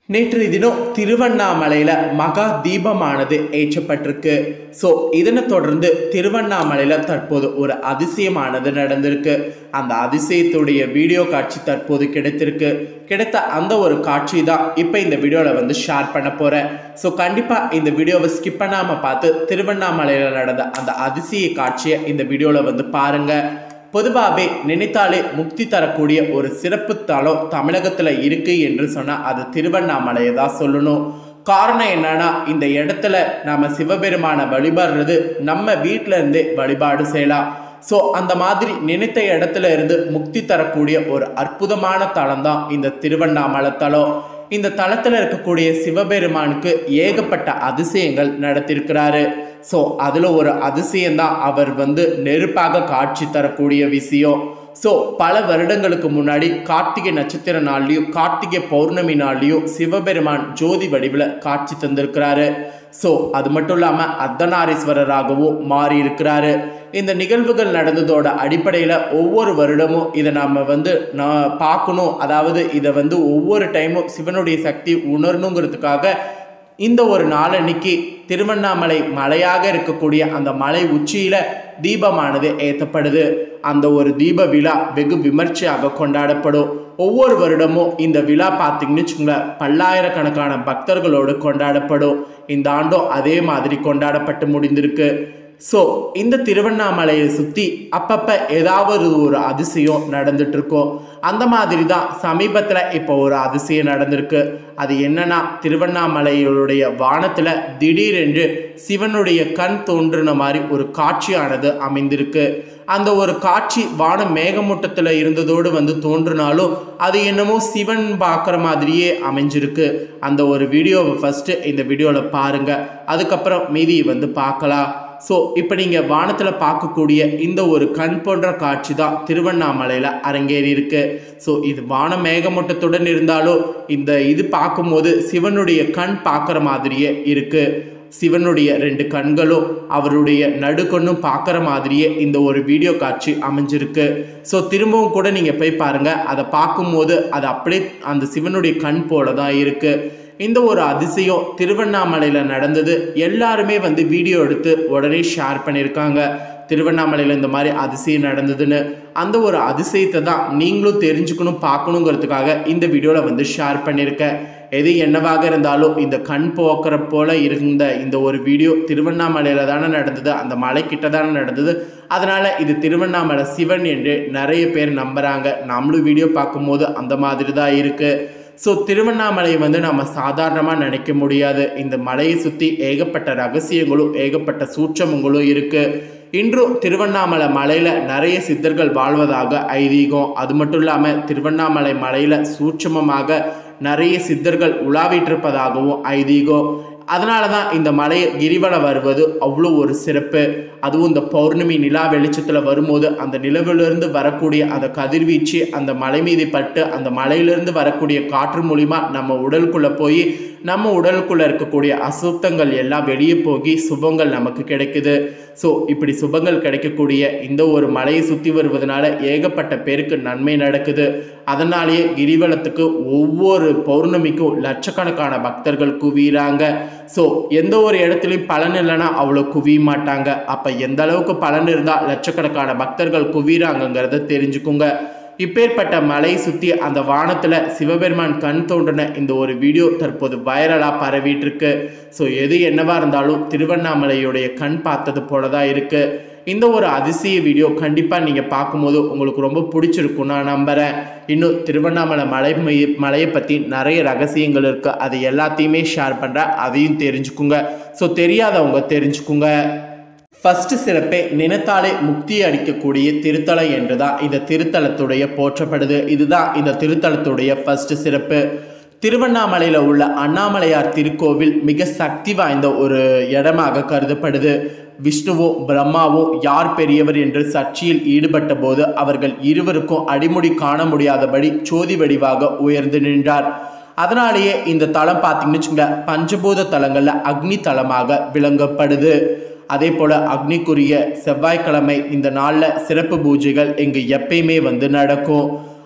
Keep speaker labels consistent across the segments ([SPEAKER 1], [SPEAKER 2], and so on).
[SPEAKER 1] நேற்றைய தினம் திருவண்ணாமலையில் மகா தீபமானது ஏற்றப்பட்டிருக்கு ஸோ இதனை தொடர்ந்து திருவண்ணாமலையில் தற்போது ஒரு அதிசயமானது நடந்திருக்கு அந்த அதிசயத்துடைய வீடியோ காட்சி தற்போது கிடைத்திருக்கு கிடைத்த அந்த ஒரு காட்சி தான் இப்போ இந்த வீடியோவில் வந்து ஷேர் பண்ண போகிறேன் ஸோ கண்டிப்பாக இந்த வீடியோவை ஸ்கிப் பண்ணாமல் பார்த்து திருவண்ணாமலையில் நடந்த அந்த அதிசய காட்சியை இந்த வீடியோவில் வந்து பாருங்கள் பொதுவாகவே நினைத்தாலே முக்தி தரக்கூடிய ஒரு சிறப்பு தலம் தமிழகத்தில் இருக்கு என்று சொன்னால் அது திருவண்ணாமலையை தான் சொல்லணும் காரணம் என்னன்னா இந்த இடத்துல நாம சிவபெருமானை வழிபடுறது நம்ம வீட்டில இருந்தே வழிபாடு செய்யலாம் ஸோ அந்த மாதிரி நினைத்த இடத்துல இருந்து முக்தி தரக்கூடிய ஒரு அற்புதமான தலம் தான் இந்த திருவண்ணாமலை தலம் இந்த தளத்தில் இருக்கக்கூடிய சிவபெருமானுக்கு ஏகப்பட்ட அதிசயங்கள் நடத்தியிருக்கிறாரு ஸோ அதில் ஒரு அதிசயம்தான் அவர் வந்து நெருப்பாக காட்சி தரக்கூடிய விஷயம் ஸோ பல வருடங்களுக்கு முன்னாடி கார்த்திகை நட்சத்திர நாள்லையும் கார்த்திகை பௌர்ணமி நாள்லையும் சிவபெருமான் ஜோதி வடிவில் காட்சி தந்திருக்கிறாரு ஸோ அது மட்டும் இல்லாமல் அர்த்தநாரீஸ்வரராகவும் மாறி இருக்கிறாரு இந்த நிகழ்வுகள் நடந்ததோட அடிப்படையில் ஒவ்வொரு வருடமும் இதை நம்ம வந்து நான் பார்க்கணும் அதாவது இதை வந்து ஒவ்வொரு டைமும் சிவனுடைய சக்தி உணரணுங்கிறதுக்காக இந்த ஒரு நாளன்னைக்கு திருவண்ணாமலை மலையாக இருக்கக்கூடிய அந்த மலை உச்சியில தீபமானது ஏற்றப்படுது அந்த ஒரு தீப விழா வெகு விமர்சையாக கொண்டாடப்படும் ஒவ்வொரு வருடமும் இந்த விழா பார்த்தீங்கன்னு வச்சுக்கோங்களேன் பல்லாயிரக்கணக்கான பக்தர்களோடு கொண்டாடப்படும் இந்த ஆண்டும் அதே மாதிரி கொண்டாடப்பட்டு முடிந்திருக்கு ஸோ இந்த திருவண்ணாமலையை சுற்றி அப்பப்போ ஏதாவது ஒரு அதிசயம் நடந்துட்டு இருக்கும் அந்த மாதிரி தான் சமீபத்தில் இப்போ ஒரு அதிசயம் நடந்திருக்கு அது என்னன்னா திருவண்ணாமலையுடைய வானத்தில் திடீரென்று சிவனுடைய கண் தோன்றின மாதிரி ஒரு காட்சியானது அமைந்திருக்கு அந்த ஒரு காட்சி வானம் மேகமூட்டத்தில் இருந்ததோடு வந்து தோன்றினாலும் அது என்னமோ சிவன் பார்க்குற மாதிரியே அமைஞ்சிருக்கு அந்த ஒரு வீடியோவை ஃபஸ்ட்டு இந்த வீடியோவில் பாருங்கள் அதுக்கப்புறம் மீதியை வந்து பார்க்கலாம் ஸோ இப்போ நீங்கள் வானத்தில் பார்க்கக்கூடிய இந்த ஒரு கண் போன்ற காட்சி தான் திருவண்ணாமலையில் அரங்கேறி இருக்கு ஸோ இது வான மேகமூட்டத்துடன் இருந்தாலும் இந்த இது பார்க்கும்போது சிவனுடைய கண் பார்க்குற மாதிரியே இருக்கு சிவனுடைய ரெண்டு கண்களும் அவருடைய நடுக்கண்ணும் பார்க்குற மாதிரியே இந்த ஒரு வீடியோ காட்சி அமைஞ்சிருக்கு ஸோ திரும்பவும் கூட நீங்கள் போய் பாருங்கள் அதை பார்க்கும்போது அது அப்படியே அந்த சிவனுடைய கண் போல தான் இருக்குது இந்த ஒரு அதிசயம் திருவண்ணாமலையில் நடந்தது எல்லாருமே வந்து வீடியோ எடுத்து உடனே ஷேர் பண்ணியிருக்காங்க திருவண்ணாமலையில் இந்த மாதிரி அதிசயம் நடந்ததுன்னு அந்த ஒரு அதிசயத்தை தான் நீங்களும் தெரிஞ்சுக்கணும் பார்க்கணுங்கிறதுக்காக இந்த வீடியோவில் வந்து ஷேர் பண்ணியிருக்கேன் எது என்னவாக இருந்தாலும் இந்த கண் போக்குற போல இருந்த இந்த ஒரு வீடியோ திருவண்ணாமலையில் தானே நடந்தது அந்த மலை கிட்ட தானே நடந்தது அதனால் இது திருவண்ணாமலை சிவன் என்று நிறைய பேர் நம்புகிறாங்க நம்மளும் வீடியோ பார்க்கும்போது அந்த மாதிரி தான் இருக்குது ஸோ திருவண்ணாமலை வந்து நம்ம சாதாரணமாக நினைக்க முடியாது இந்த மலையை சுற்றி ஏகப்பட்ட ரகசியங்களும் ஏகப்பட்ட சூட்சமங்களும் இருக்குது இன்றும் திருவண்ணாமலை மலையில் நிறைய சித்தர்கள் வாழ்வதாக ஐதீகம் அது மட்டும் இல்லாமல் திருவண்ணாமலை மலையில் சூட்சமமாக நிறைய சித்தர்கள் உலாவிட்டிருப்பதாகவும் ஐதீகம் அதனால தான் இந்த மலையை கிரிவலம் வருவது அவ்வளோ ஒரு சிறப்பு அதுவும் இந்த பௌர்ணமி நிலா வெளிச்சத்தில் வரும்போது அந்த நிலவிலிருந்து வரக்கூடிய அந்த கதிர்வீச்சு அந்த மலை மீது பட்டு அந்த மலையிலிருந்து வரக்கூடிய காற்று மூலிமா நம்ம உடலுக்குள்ளே போய் நம்ம உடலுக்குள்ளே இருக்கக்கூடிய அசுத்தங்கள் எல்லாம் வெளியே போகி சுபங்கள் நமக்கு கிடைக்குது ஸோ இப்படி சுபங்கள் கிடைக்கக்கூடிய இந்த ஒரு மலையை சுற்றி வருவதனால ஏகப்பட்ட பேருக்கு நன்மை நடக்குது அதனாலேயே கிரிவலத்துக்கு ஒவ்வொரு பௌர்ணமிக்கும் லட்சக்கணக்கான பக்தர்கள் குவிகிறாங்க ஸோ எந்த ஒரு இடத்துலையும் பலன் இல்லைன்னா அவ்வளோ குவிய மாட்டாங்க அப்போ எந்த அளவுக்கு பலன் இருந்தால் லட்சக்கணக்கான பக்தர்கள் குவிகிறாங்கங்கிறத தெரிஞ்சுக்குங்க இப்பேற்பட்ட மலை சுற்றி அந்த வானத்தில் சிவபெருமான் கண் தோன்றின இந்த ஒரு வீடியோ தற்போது வைரலாக பரவிட்டு இருக்கு ஸோ எது என்னவா இருந்தாலும் திருவண்ணாமலையுடைய கண் பார்த்தது போல தான் இருக்கு இந்த ஒரு அதிசய வீடியோ கண்டிப்பாக நீங்கள் பார்க்கும்போது உங்களுக்கு ரொம்ப பிடிச்சிருக்கும் நான் நம்புகிறேன் இன்னும் திருவண்ணாமலை மலை மை- மலையை பற்றி நிறைய ரகசியங்கள் இருக்குது அது எல்லாத்தையுமே ஷேர் பண்ணுறேன் அதையும் தெரிஞ்சுக்குங்க ஸோ தெரியாதவங்க தெரிஞ்சுக்குங்க ஃபர்ஸ்ட் சிறப்பே நினைத்தாலே முக்தி அளிக்கக்கூடிய திருத்தலம் என்று தான் இந்த திருத்தலத்துடைய போற்றப்படுது இதுதான் இந்த திருத்தலத்துடைய ஃபர்ஸ்ட் சிறப்பு திருவண்ணாமலையில் உள்ள அண்ணாமலையார் திருக்கோவில் மிக சக்தி வாய்ந்த ஒரு இடமாக கருதப்படுது விஷ்ணுவும் பிரம்மாவும் யார் பெரியவர் என்று சர்ச்சையில் ஈடுபட்ட போது அவர்கள் இருவருக்கும் அடிமுடி காண முடியாதபடி சோதி வடிவாக உயர்ந்து நின்றார் அதனாலேயே இந்த தலம் பார்த்தீங்கன்னு வச்சுக்கோங்களேன் பஞ்சபூத தலங்களில் அக்னி தலமாக விளங்கப்படுது அதே போல் அக்னிக்குரிய செவ்வாய்க்கிழமை இந்த நாளில் சிறப்பு பூஜைகள் இங்கு எப்பயுமே வந்து நடக்கும்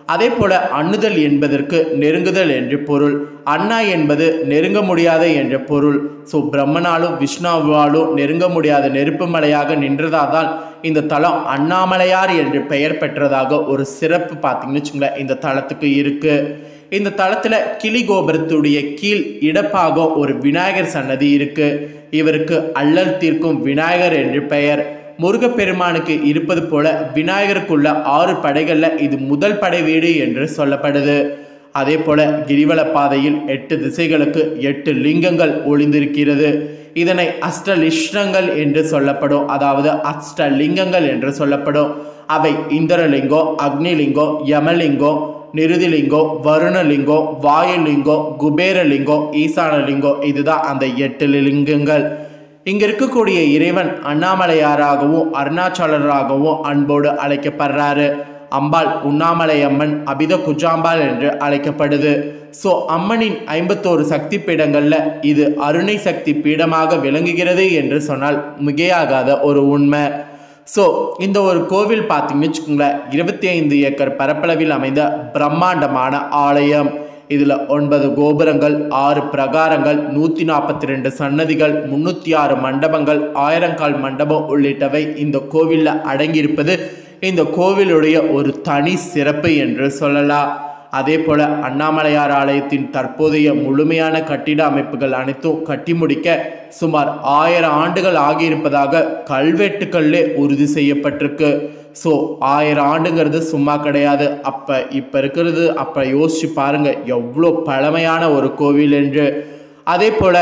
[SPEAKER 1] அதே போல அண்ணுதல் என்பதற்கு நெருங்குதல் என்று பொருள் அண்ணா என்பது நெருங்க முடியாத என்ற பொருள் ஸோ பிரம்மனாலும் விஷ்ணுவாலும் நெருங்க முடியாத நெருப்பு மலையாக நின்றதாதான் இந்த தலம் அண்ணாமலையார் என்று பெயர் பெற்றதாக ஒரு சிறப்பு பார்த்தீங்கன்னு வச்சுங்களேன் இந்த தலத்துக்கு இருக்கு இந்த தளத்துல கிளி கோபுரத்துடைய கீழ் இடப்பாகம் ஒரு விநாயகர் சன்னதி இருக்கு இவருக்கு அல்லல் தீர்க்கும் விநாயகர் என்று பெயர் முருகப்பெருமானுக்கு இருப்பது போல விநாயகருக்குள்ள ஆறு படைகள்ல இது முதல் படை வீடு என்று சொல்லப்படுது அதே போல கிரிவல பாதையில் எட்டு திசைகளுக்கு எட்டு லிங்கங்கள் ஒளிந்திருக்கிறது இதனை அஷ்டலிஷ்டங்கள் என்று சொல்லப்படும் அதாவது அஷ்டலிங்கங்கள் என்று சொல்லப்படும் அவை இந்திரலிங்கம் அக்னிலிங்கம் யமலிங்கம் நிருதிலிங்கம் வருணலிங்கம் வாயுலிங்கம் குபேரலிங்கம் ஈசானலிங்கம் இதுதான் அந்த எட்டு லிங்கங்கள் இங்க இருக்கக்கூடிய இறைவன் அண்ணாமலையாராகவும் அருணாச்சலராகவும் அன்போடு அழைக்கப்படுறாரு அம்பாள் உண்ணாமலை அம்மன் அபித குஜாம்பாள் என்று அழைக்கப்படுது ஸோ அம்மனின் ஐம்பத்தோரு சக்தி பீடங்கள்ல இது அருணை சக்தி பீடமாக விளங்குகிறது என்று சொன்னால் மிகையாகாத ஒரு உண்மை ஸோ இந்த ஒரு கோவில் பார்த்தீங்கன்னு வச்சுக்கோங்களேன் இருபத்தி ஐந்து ஏக்கர் பரப்பளவில் அமைந்த பிரம்மாண்டமான ஆலயம் இதில் ஒன்பது கோபுரங்கள் ஆறு பிரகாரங்கள் நூற்றி நாற்பத்தி ரெண்டு சன்னதிகள் முன்னூற்றி ஆறு மண்டபங்கள் ஆயிரங்கால் மண்டபம் உள்ளிட்டவை இந்த கோவிலில் அடங்கியிருப்பது இந்த கோவிலுடைய ஒரு தனி சிறப்பு என்று சொல்லலாம் அதே போல அண்ணாமலையார் ஆலயத்தின் தற்போதைய முழுமையான கட்டிட அமைப்புகள் அனைத்தும் கட்டி முடிக்க சுமார் ஆயிரம் ஆண்டுகள் ஆகியிருப்பதாக கல்வெட்டுக்கள்லே உறுதி செய்யப்பட்டிருக்கு ஸோ ஆயிரம் ஆண்டுங்கிறது சும்மா கிடையாது அப்போ இப்போ இருக்கிறது அப்போ யோசிச்சு பாருங்க எவ்வளோ பழமையான ஒரு கோவில் என்று அதே போல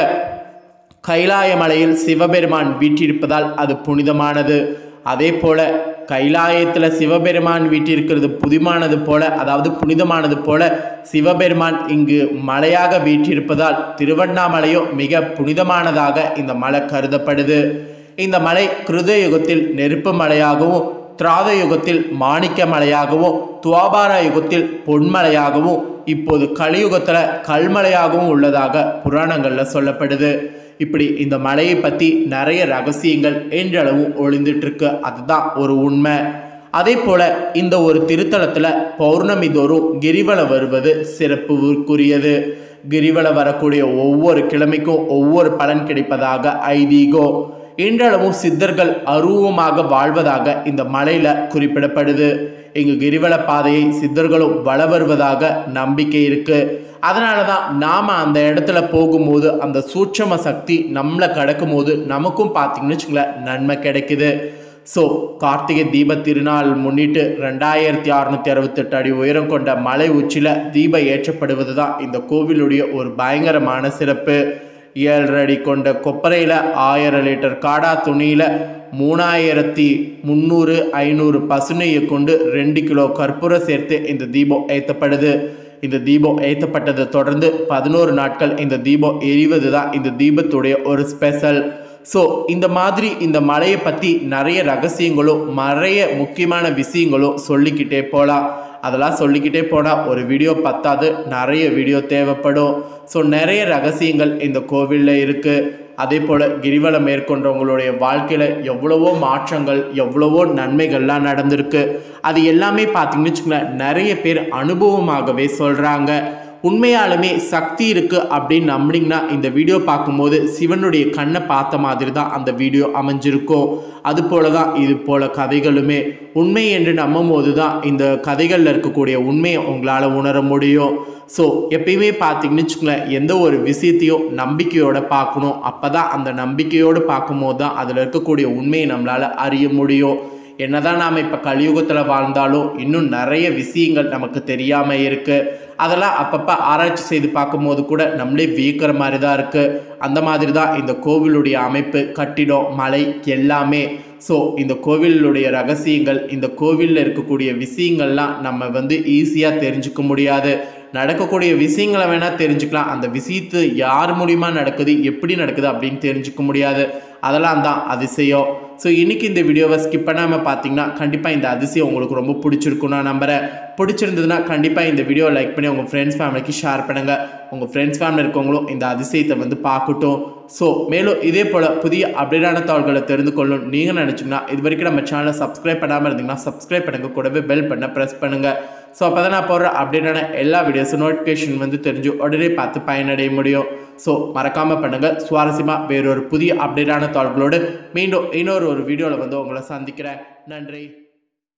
[SPEAKER 1] கைலாய மலையில் சிவபெருமான் வீற்றிருப்பதால் அது புனிதமானது அதே போல கைலாயத்தில் சிவபெருமான் வீட்டிருக்கிறது புதிமானது போல அதாவது புனிதமானது போல சிவபெருமான் இங்கு மலையாக வீற்றிருப்பதால் திருவண்ணாமலையும் மிக புனிதமானதாக இந்த மலை கருதப்படுது இந்த மலை கிருத யுகத்தில் நெருப்பு மலையாகவும் திராத யுகத்தில் மாணிக்க மலையாகவும் துவாபார யுகத்தில் பொன்மலையாகவும் இப்போது கலியுகத்தில் கல்மலையாகவும் உள்ளதாக புராணங்களில் சொல்லப்படுது இப்படி இந்த மலையை பற்றி நிறைய ரகசியங்கள் என்றளவும் ஒளிந்துட்டு இருக்கு அதுதான் ஒரு உண்மை அதே போல இந்த ஒரு திருத்தலத்தில் பௌர்ணமி தோறும் கிரிவலம் வருவது சிறப்புக்குரியது கிரிவலம் வரக்கூடிய ஒவ்வொரு கிழமைக்கும் ஒவ்வொரு பலன் கிடைப்பதாக ஐதீகம் இன்றளவும் சித்தர்கள் அருவமாக வாழ்வதாக இந்த மலையில குறிப்பிடப்படுது இங்கு கிரிவல பாதையை சித்தர்களும் வள வருவதாக நம்பிக்கை இருக்கு அதனால தான் நாம அந்த இடத்துல போகும்போது அந்த சூட்சம சக்தி நம்மளை கடக்கும் போது நமக்கும் பார்த்தீங்கன்னு வச்சுங்களேன் நன்மை கிடைக்குது ஸோ கார்த்திகை தீப திருநாள் முன்னிட்டு ரெண்டாயிரத்தி அறுநூத்தி அறுபத்தெட்டு அடி உயரம் கொண்ட மலை உச்சியில் தீபம் ஏற்றப்படுவது தான் இந்த கோவிலுடைய ஒரு பயங்கரமான சிறப்பு ஏழரை அடி கொண்ட கொப்பரையில் ஆயிரம் லிட்டர் காடா துணியில் மூணாயிரத்தி முந்நூறு ஐநூறு பசுனையை கொண்டு ரெண்டு கிலோ கற்பூரம் சேர்த்து இந்த தீபம் ஏற்றப்படுது இந்த தீபம் ஏற்றப்பட்டதை தொடர்ந்து பதினோரு நாட்கள் இந்த தீபம் எரிவது தான் இந்த தீபத்துடைய ஒரு ஸ்பெஷல் ஸோ இந்த மாதிரி இந்த மலையை பற்றி நிறைய ரகசியங்களும் நிறைய முக்கியமான விஷயங்களும் சொல்லிக்கிட்டே போகலாம் அதெல்லாம் சொல்லிக்கிட்டே போனால் ஒரு வீடியோ பத்தாது நிறைய வீடியோ தேவைப்படும் ஸோ நிறைய ரகசியங்கள் இந்த கோவிலில் இருக்குது அதே போல் கிரிவலம் மேற்கொண்டவங்களுடைய வாழ்க்கையில் எவ்வளவோ மாற்றங்கள் எவ்வளவோ நன்மைகள்லாம் நடந்திருக்கு அது எல்லாமே பார்த்தீங்கன்னு வச்சுக்கோங்களேன் நிறைய பேர் அனுபவமாகவே சொல்கிறாங்க உண்மையாலுமே சக்தி இருக்குது அப்படின்னு நம்பினீங்கன்னா இந்த வீடியோ பார்க்கும்போது சிவனுடைய கண்ணை பார்த்த மாதிரி தான் அந்த வீடியோ அமைஞ்சிருக்கும் அது போல தான் இது போல கதைகளுமே உண்மை என்று நம்பும் போது தான் இந்த கதைகளில் இருக்கக்கூடிய உண்மையை உங்களால் உணர முடியும் ஸோ எப்பயுமே பார்த்தீங்கன்னு வச்சுக்கோங்களேன் எந்த ஒரு விஷயத்தையும் நம்பிக்கையோட பார்க்கணும் அப்போ தான் அந்த நம்பிக்கையோடு பார்க்கும்போது தான் அதில் இருக்கக்கூடிய உண்மையை நம்மளால் அறிய முடியும் என்னதான் நாம் இப்போ கலியுகத்தில் வாழ்ந்தாலும் இன்னும் நிறைய விஷயங்கள் நமக்கு தெரியாமல் இருக்குது அதெல்லாம் அப்பப்போ ஆராய்ச்சி செய்து பார்க்கும்போது கூட நம்மளே வியக்கிற மாதிரி தான் இருக்குது அந்த மாதிரி தான் இந்த கோவிலுடைய அமைப்பு கட்டிடம் மலை எல்லாமே ஸோ இந்த கோவிலுடைய ரகசியங்கள் இந்த கோவிலில் இருக்கக்கூடிய விஷயங்கள்லாம் நம்ம வந்து ஈஸியாக தெரிஞ்சுக்க முடியாது நடக்கக்கூடிய விஷயங்களை வேணால் தெரிஞ்சுக்கலாம் அந்த விஷயத்து யார் மூலியமா நடக்குது எப்படி நடக்குது அப்படின்னு தெரிஞ்சுக்க முடியாது அதெல்லாம் தான் அதிசயம் ஸோ இன்னைக்கு இந்த வீடியோவை ஸ்கிப் பண்ணாமல் பார்த்தீங்கன்னா கண்டிப்பாக இந்த அதிசயம் உங்களுக்கு ரொம்ப பிடிச்சிருக்கும் நான் நம்புறேன் பிடிச்சிருந்ததுன்னா கண்டிப்பாக இந்த வீடியோ லைக் பண்ணி உங்கள் ஃப்ரெண்ட்ஸ் ஃபேமிலிக்கு ஷேர் பண்ணுங்கள் உங்கள் ஃப்ரெண்ட்ஸ் ஃபேமிலி இருக்கவங்களும் இந்த அதிசயத்தை வந்து பார்க்கட்டும் ஸோ மேலும் இதே போல் புதிய அப்டேட்டான தகவல்களை தெரிந்து கொள்ளும் நீங்கள் நினச்சிங்கன்னா இது வரைக்கும் நம்ம சேனலை சப்ஸ்கிரைப் பண்ணாமல் இருந்தீங்கன்னா சப்ஸ்கிரைப் பண்ணுங்க கூடவே பெல் பண்ண ப்ரெஸ் பண்ணுங்கள் ஸோ அப்போ தான் நான் போடுற அப்டேட்டான எல்லா வீடியோஸும் நோட்டிஃபிகேஷன் வந்து தெரிஞ்சு உடனே பார்த்து பயனடைய முடியும் ஸோ மறக்காமல் பண்ணுங்கள் சுவாரஸ்யமாக வேறொரு புதிய அப்டேட்டான தாள்களோடு மீண்டும் இன்னொரு ஒரு வீடியோவில் வந்து உங்களை சந்திக்கிறேன் நன்றி